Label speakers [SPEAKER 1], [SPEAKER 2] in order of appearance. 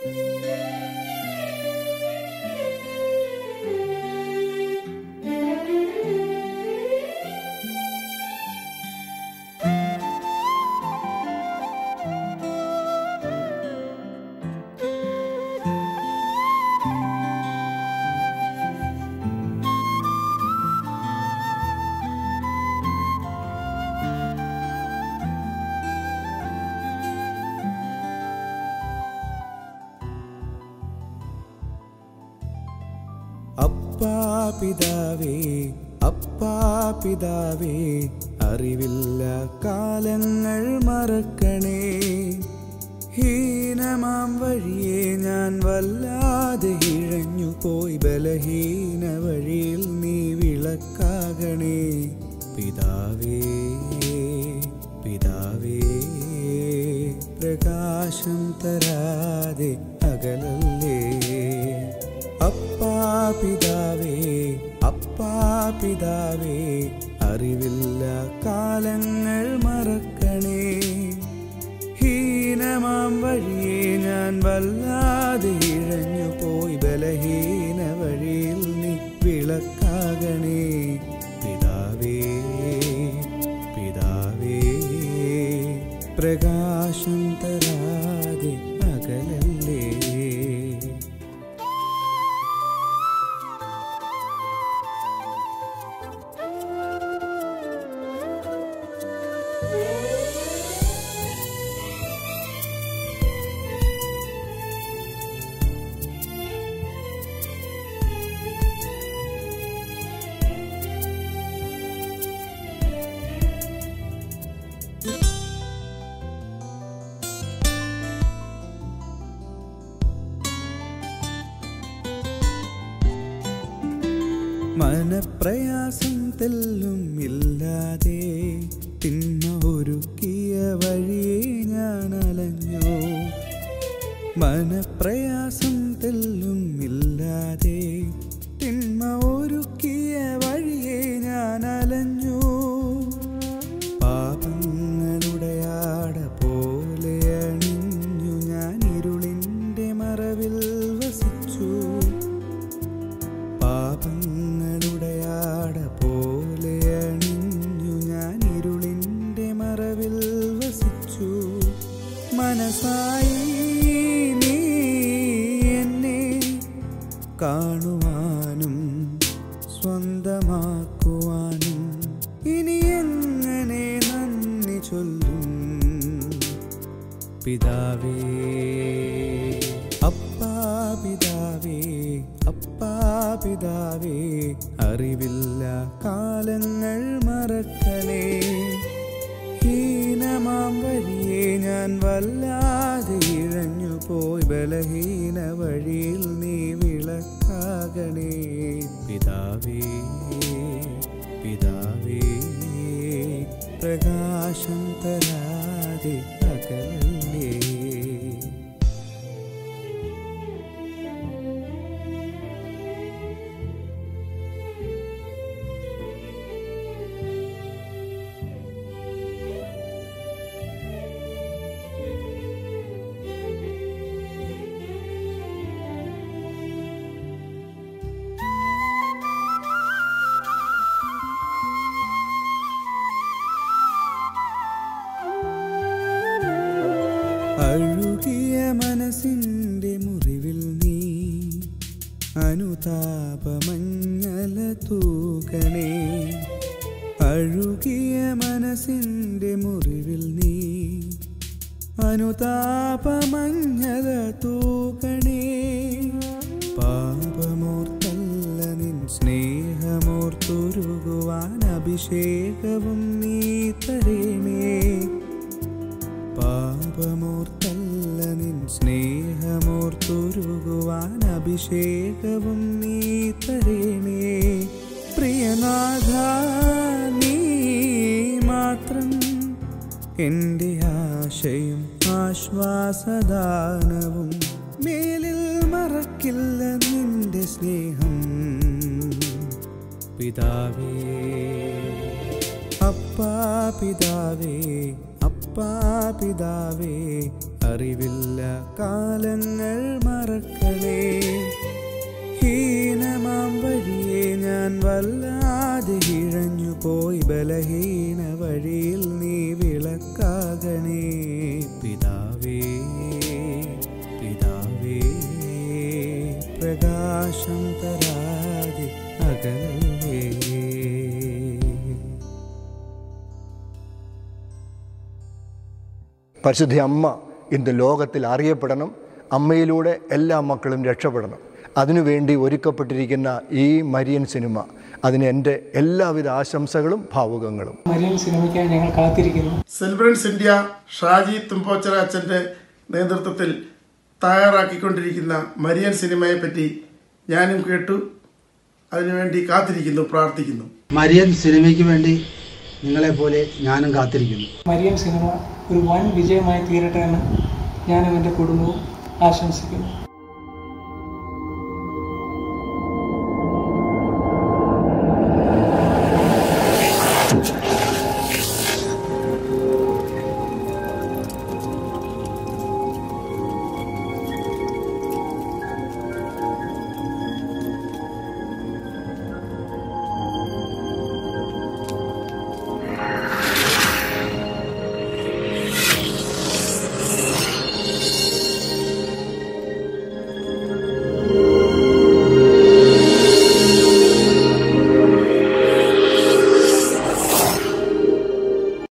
[SPEAKER 1] അപ്പാ പിതാവേ അപ്പാ പിതാവേ അറിവില്ല കാലങ്ങൾ മറക്കണേ ഹീനമാം വഴിയെ ഞാൻ വല്ലാതെ ഇഴഞ്ഞു പോയി ബലഹീന വഴിയിൽ നീ വിളക്കാകണേ പിതാവേ പിതാവേ പ്രകാശം തരാതെ അകലല്ലേ അപ്പാ പിതാവേ അപ്പാ പിതാവേ അറിവില്ല കാലങ്ങൾ മറക്കണേ ഹീനമാം വഴിയെ ഞാൻ വല്ലാതെ ഇഴഞ്ഞു പോയി ബലഹീന വഴിയിൽ നീ വിളക്കാകണേ പിതാവേ പിതാവേ പ്രകാശം തരാതെ അകലല്ലേ മനപ്രയാസം തെല്ലും ഇല്ലാതെ തിന്മ ഒരുക്കിയ വഴിയെ ഞാൻ അലഞ്ഞു മനപ്രയാസം തെല്ലും ഇല്ലാതെ തിന്മ ഒരുക്കിയ വഴിയെ ഞാൻ അലഞ്ഞു പാപങ്ങളുടെ ആട പോലെ അണിഞ്ഞു ഞാൻ ഇരുളിൻ്റെ മറവിൽ വസിച്ചു പാപങ്ങളുടെ ആട പോലെ അണിഞ്ഞു ഞാൻ ഇരുളിൻ്റെ മറവിൽ വസിച്ചു മനസ്സായി നീ എന്നെ കാണുവാനും സ്വന്തമാക്കുവാനും ഇനി എങ്ങനെ നന്ദി ചൊല്ലും പിതാവേ അപ്പാ പിതാവേ അപ്പാ പിതാവേ അറിവില്ല കാലങ്ങൾ മറക്കണേ ഹീനമാം വഴിയെ ഞാൻ വല്ലാതെ ഇഴഞ്ഞു പോയി ബലഹീന വഴിയിൽ നീ വിളക്കാകണേ പിതാവേ പിതാവേ പ്രകാശം തരാതെ അകലല്ലേ അഴുകിയ മനസ്സിൻ്റെ മുറിവിൽ നീ അനുതാപമഞ്ഞല തൂകണേ അഴുകിയ മനസ്സിൻ്റെ മുറിവിൽ നീ അനുതാപമഞ്ഞല തൂകണേ പാപമോർത്തല്ല നിൻ സ്നേഹമോർത്തുരുകുവാൻ അഭിഷേകവും നീ തരേണേ പാപമോർത്തല്ല നിൻ സ്നേഹമോർത്തുരുകുവാൻ അഭിഷേകവും നീ തരേണേ പ്രിയനാഥ നീ മാത്രം എൻ്റെ ആശയും ആശ്വാസദാനവും മേലിൽ മറക്കില്ല നിന്റെ സ്നേഹം പിതാവേ അപ്പാ പിതാവേ അപ്പാ പിതാവേ അറിവില്ല കാലങ്ങൾ മറക്കണേ ഹീനമാം വഴിയെ ഞാൻ വല്ലാതെ ഇഴഞ്ഞു പോയി ബലഹീന വഴിയിൽ നീ വിളക്കാകണേ പിതാവേ പിതാവേ പ്രകാശം തരാതെ അകലേ
[SPEAKER 2] പരിശുദ്ധ അമ്മ ഇന്ന് ലോകത്തിൽ അറിയപ്പെടണം അമ്മയിലൂടെ എല്ലാ മക്കളും രക്ഷപ്പെടണം അതിനുവേണ്ടി ഒരുക്കപ്പെട്ടിരിക്കുന്ന ഈ മരിയൻ സിനിമ അതിന് എൻ്റെ എല്ലാവിധ ആശംസകളും ഭാവുകങ്ങളും
[SPEAKER 3] മരിയൻ സിനിമയ്ക്കായി ഞങ്ങൾ കാത്തിരിക്കുന്നു
[SPEAKER 4] സെലിബ്രൻസ് ഇന്ത്യ ഷാജി തുമ്പോച്ചറ അച്ഛൻ്റെ നേതൃത്വത്തിൽ തയ്യാറാക്കിക്കൊണ്ടിരിക്കുന്ന മരിയൻ സിനിമയെ പറ്റി ഞാനും കേട്ടു അതിനുവേണ്ടി കാത്തിരിക്കുന്നു പ്രാർത്ഥിക്കുന്നു
[SPEAKER 5] മരിയൻ സിനിമയ്ക്ക് വേണ്ടി നിങ്ങളെപ്പോലെ ഞാനും കാത്തിരിക്കുന്നു
[SPEAKER 3] മരിയൻ സിനിമ ഒരു വൻ വിജയമായി തീരട്ടെ എന്ന് ഞാനും എൻ്റെ കുടുംബവും ആശംസിക്കുന്നു